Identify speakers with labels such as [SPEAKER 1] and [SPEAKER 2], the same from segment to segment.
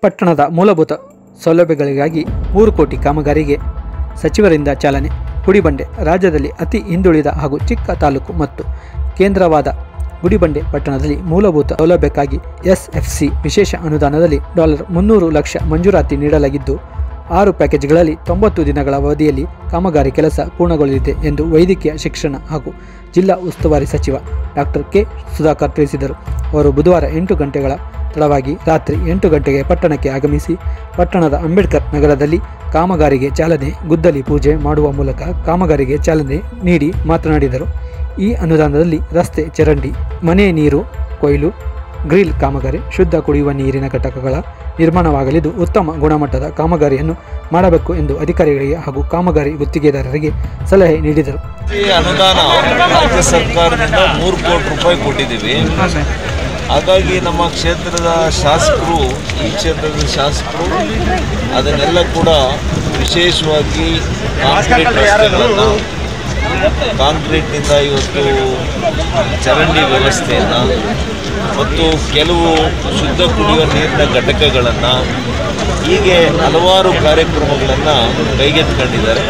[SPEAKER 1] ಪಟ್ಟಣದ ಮೂಲಭೂತ ಸೌಲಭ್ಯಗಳಿಗಾಗಿ ಮೂರು ಕೋಟಿ ಕಾಮಗಾರಿಗೆ ಸಚಿವರಿಂದ ಚಾಲನೆ ಗುಡಿಬಂಡೆ ರಾಜ್ಯದಲ್ಲಿ ಅತಿ ಹಿಂದುಳಿದ ಹಾಗೂ ಚಿಕ್ಕ ತಾಲೂಕು ಮತ್ತು ಕೇಂದ್ರವಾದ ಗುಡಿಬಂಡೆ ಪಟ್ಟಣದಲ್ಲಿ ಮೂಲಭೂತ ಸೌಲಭ್ಯಕ್ಕಾಗಿ ಎಸ್ಎಫ್ಸಿ ವಿಶೇಷ ಅನುದಾನದಲ್ಲಿ ಡಾಲರ್ ಮುನ್ನೂರು ಲಕ್ಷ ಮಂಜೂರಾತಿ ನೀಡಲಾಗಿದ್ದು ಆರು ಪ್ಯಾಕೇಜ್ಗಳಲ್ಲಿ ತೊಂಬತ್ತು ದಿನಗಳ ಅವಧಿಯಲ್ಲಿ ಕಾಮಗಾರಿ ಕೆಲಸ ಪೂರ್ಣಗೊಳ್ಳಲಿದೆ ಎಂದು ವೈದ್ಯಕೀಯ ಶಿಕ್ಷಣ ಹಾಗೂ ಜಿಲ್ಲಾ ಉಸ್ತುವಾರಿ ಸಚಿವ ಡಾಕ್ಟರ್ ಕೆ ಸುಧಾಕರ್ ತಿಳಿಸಿದರು ಅವರು ಬುಧವಾರ ಎಂಟು ಗಂಟೆಗಳ ತಡವಾಗಿ ರಾತ್ರಿ ಎಂಟು ಗಂಟೆಗೆ ಪಟ್ಟಣಕ್ಕೆ ಆಗಮಿಸಿ ಪಟ್ಟಣದ ಅಂಬೇಡ್ಕರ್ ನಗರದಲ್ಲಿ ಕಾಮಗಾರಿಗೆ ಚಾಲನೆ ಗುದ್ದಲಿ ಪೂಜೆ ಮಾಡುವ ಮೂಲಕ ಕಾಮಗಾರಿಗೆ ಚಾಲನೆ ನೀಡಿ ಮಾತನಾಡಿದರು ಈ ಅನುದಾನದಲ್ಲಿ ರಸ್ತೆ ಚರಂಡಿ ಮನೆ ನೀರು ಕೊಯ್ಲು ಗ್ರಿಲ್ ಕಾಮಗಾರಿ ಶುದ್ಧ ಕುಡಿಯುವ ನೀರಿನ ಘಟಕಗಳ ನಿರ್ಮಾಣವಾಗಲಿದ್ದು ಉತ್ತಮ ಗುಣಮಟ್ಟದ ಕಾಮಗಾರಿಯನ್ನು ಮಾಡಬೇಕು ಎಂದು ಅಧಿಕಾರಿಗಳಿಗೆ ಹಾಗೂ ಕಾಮಗಾರಿ ಗುತ್ತಿಗೆದಾರರಿಗೆ ಸಲಹೆ ನೀಡಿದರು
[SPEAKER 2] ಈ ಅನುದಾನ ರಾಜ್ಯ ಸರ್ಕಾರದಿಂದ ಮೂರು ಕೋಟಿ ರೂಪಾಯಿ ಕೊಟ್ಟಿದ್ದೀವಿ ಹಾಗಾಗಿ ನಮ್ಮ ಕ್ಷೇತ್ರದ ಶಾಸಕರು ಈ ಕ್ಷೇತ್ರದ ಶಾಸಕರು ಅದನ್ನೆಲ್ಲ ಕೂಡ ವಿಶೇಷವಾಗಿ ಕಾಂಕ್ರೀಟ್ ರಸ್ತೆಗಳನ್ನು ಕಾಂಕ್ರೀಟ್ನಿಂದ ಇವತ್ತು ಚರಂಡಿ ವ್ಯವಸ್ಥೆಯನ್ನು ಮತ್ತು ಕೆಲವು ಶುದ್ಧ ಕುಡಿಯುವ ನೀರಿನ ಘಟಕಗಳನ್ನು ಹೀಗೆ ಹಲವಾರು ಕಾರ್ಯಕ್ರಮಗಳನ್ನು ಕೈಗೆತ್ಕೊಂಡಿದ್ದಾರೆ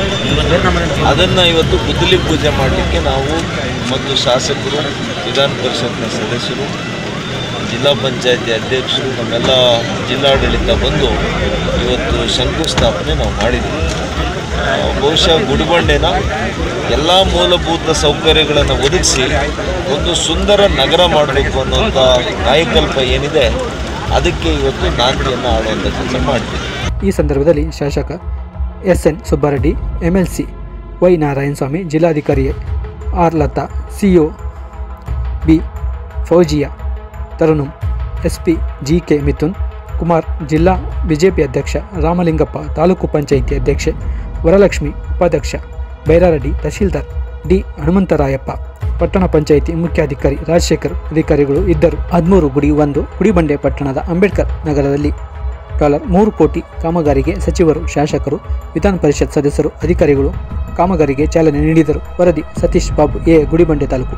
[SPEAKER 2] ಅದನ್ನು ಇವತ್ತು ಗುದ್ದಲಿ ಪೂಜೆ ಮಾಡಲಿಕ್ಕೆ ನಾವು ಮತ್ತು ಶಾಸಕರು ವಿಧಾನ ಪರಿಷತ್ನ ಸದಸ್ಯರು ಜಿಲ್ಲಾ ಪಂಚಾಯತಿ ಅಧ್ಯಕ್ಷರು ನಮ್ಮೆಲ್ಲ ಜಿಲ್ಲಾಡಳಿತ ಬಂದು ಇವತ್ತು ಶಂಕುಸ್ಥಾಪನೆ ನಾವು ಮಾಡಿದ್ದೀವಿ ಆ, ಬಹುಶಃ ಗುಡಿಬಂಡೆನ ಎಲ್ಲ ಮೂಲಭೂತ ಸೌಕರ್ಯಗಳನ್ನು ಒದಗಿಸಿ ಒಂದು ಸುಂದರ ನಗರ ಮಾಡಬೇಕು ಅನ್ನೋಂಥ ಕಾಯಕಲ್ಪ ಏನಿದೆ ಅದಕ್ಕೆ ಇವತ್ತು ನಾಂದಿಯನ್ನು ಆಡುವಂಥ ಕೆಲಸ ಮಾಡ್ತೀವಿ
[SPEAKER 1] ಈ ಸಂದರ್ಭದಲ್ಲಿ ಶಾಸಕ S N Subbareddy MLC Y Narayanaswamy ಜಿಲ್ಲಾಧಿಕಾರಿ R Latha CO B Fauzia Tarannum SP G K Mithun Kumar ಜಿಲ್ಲಾ ಬಿಜೆಪಿ ಅಧ್ಯಕ್ಷ ರಾಮಲಿಂಗಪ್ಪ ತಾಲೂಕು ಪಂಚಾಯಿತಿ ಅಧ್ಯಕ್ಷೆ ವರಲಕ್ಷ್ಮಿ ಉಪಾಧ್ಯಕ್ಷ ಬೈರಾರೆಡ್ಡಿ ತಹಶೀಲ್ದಾರ್ ಡಿ ಹನುಮಂತರಾಯಪ್ಪ ಪಟ್ಟಣ ಪಂಚಾಯಿತಿ ಮುಖ್ಯಾಧಿಕಾರಿ ರಾಜಶೇಖರ್ ಅಧಿಕಾರಿಗಳು ಇದ್ದರು ಹದಿಮೂರು ಗುಡಿ ಒಂದು ಗುಡಿಬಂಡೆ ಪಟ್ಟಣದ ಅಂಬೇಡ್ಕರ್ ನಗರದಲ್ಲಿ ಡಾಲರ್ ಮೂರು ಕೋಟಿ ಕಾಮಗಾರಿಗೆ ಸಚಿವರು ಶಾಸಕರು ವಿಧಾನ ಪರಿಷತ್ ಸದಸ್ಯರು ಅಧಿಕಾರಿಗಳು ಕಾಮಗಾರಿಗೆ ಚಾಲನೆ ನೀಡಿದರು ವರದಿ Satish Babu A Gudibande taluk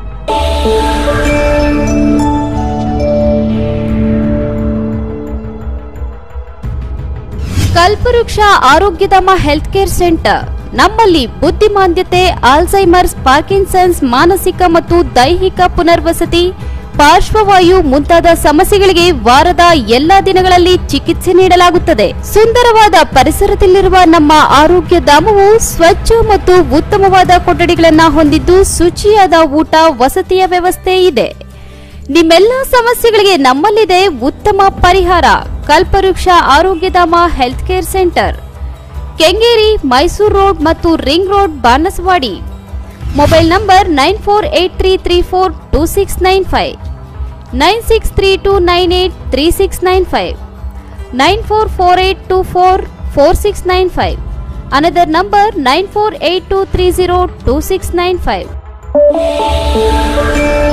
[SPEAKER 3] Kalpavriksha Arogyadhama health care centre ನಮ್ಮಲ್ಲಿ ಬುದ್ಧಿಮಾಂದ್ಯತೆ ಆಲ್ಝೈಮರ್ಸ್ ಪಾರ್ಕಿನ್ಸನ್ಸ್ ಮಾನಸಿಕ ಮತ್ತು ದೈಹಿಕ ಪುನರ್ವಸತಿ ಪಾರ್ಶ್ವವಾಯು ಮುಂತಾದ ಸಮಸ್ಯೆಗಳಿಗೆ ವಾರದ ಎಲ್ಲಾ ದಿನಗಳಲ್ಲಿ ಚಿಕಿತ್ಸೆ ನೀಡಲಾಗುತ್ತದೆ ಸುಂದರವಾದ ಪರಿಸರದಲ್ಲಿರುವ ನಮ್ಮ ಆರೋಗ್ಯ ಧಾಮವು ಸ್ವಚ್ಛ ಮತ್ತು ಉತ್ತಮವಾದ ಕೊಠಡಿಗಳನ್ನು ಹೊಂದಿದ್ದು ಶುಚಿಯಾದ ಊಟ ವಸತಿಯ ವ್ಯವಸ್ಥೆ ಇದೆ ನಿಮ್ಮೆಲ್ಲ ಸಮಸ್ಯೆಗಳಿಗೆ ನಮ್ಮಲ್ಲಿದೆ ಉತ್ತಮ ಪರಿಹಾರ Kalpavriksha Arogyadhama health care centre Kengeri Mysore road ಮತ್ತು ring road Banaswadi mobile number nine four eight three three four two six nine five nine six three two nine eight three six nine five nine four four eight two four four six nine five another number nine four eight two three zero two six nine five